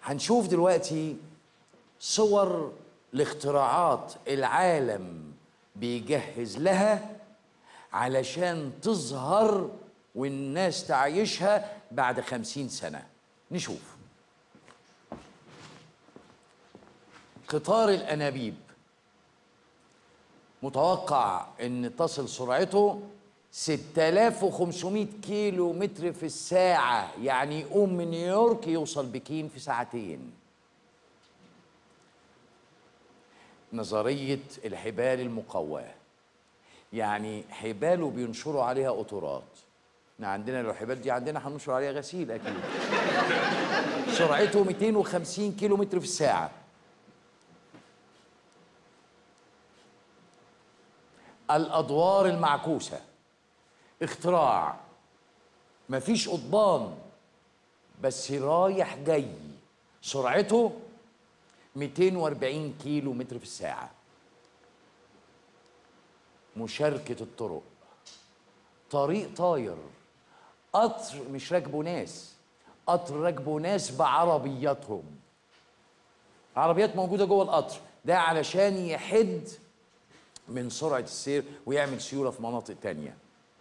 هنشوف دلوقتي صور لاختراعات العالم بيجهز لها علشان تظهر والناس تعيشها بعد خمسين سنة نشوف قطار الأنابيب متوقع ان تصل سرعته 6500 كيلو متر في الساعة يعني يقوم من نيويورك يوصل بكين في ساعتين نظرية الحبال المقواه يعني حباله بينشروا عليها قطورات احنا عندنا لو الحبال دي عندنا هننشر عليها غسيل اكيد سرعته 250 كيلو متر في الساعه الادوار المعكوسه اختراع مفيش قضبان بس رايح جاي سرعته 240 كيلو متر في الساعه مشاركة الطرق طريق طاير قطر مش راكبه ناس قطر راكبه ناس بعربياتهم عربيات موجودة جوه القطر ده علشان يحد من سرعة السير ويعمل سيولة في مناطق تانية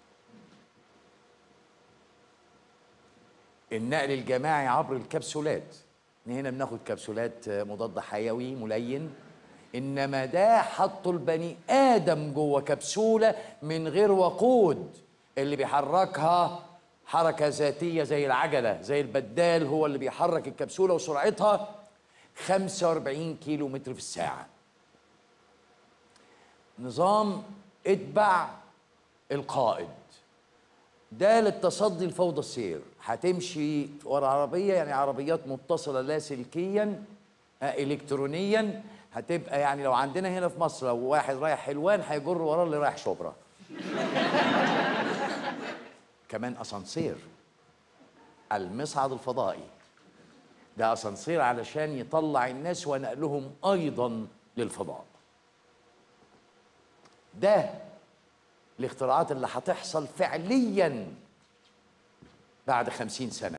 النقل الجماعي عبر الكبسولات هنا بناخد كبسولات مضاد حيوي ملين انما ده حطوا البني ادم جوه كبسوله من غير وقود اللي بيحركها حركه ذاتيه زي العجله زي البدال هو اللي بيحرك الكبسوله وسرعتها 45 كيلو متر في الساعه نظام اتبع القائد ده للتصدي لفوضى السير هتمشي ورا عربيه يعني عربيات متصله لاسلكيا الكترونيا هتبقى يعني لو عندنا هنا في مصر لو واحد رايح حلوان هيجر وراه اللي رايح شبرا كمان اسانسير المصعد الفضائي ده اسانسير علشان يطلع الناس ونقلهم ايضا للفضاء ده الاختراعات اللي هتحصل فعليا بعد خمسين سنة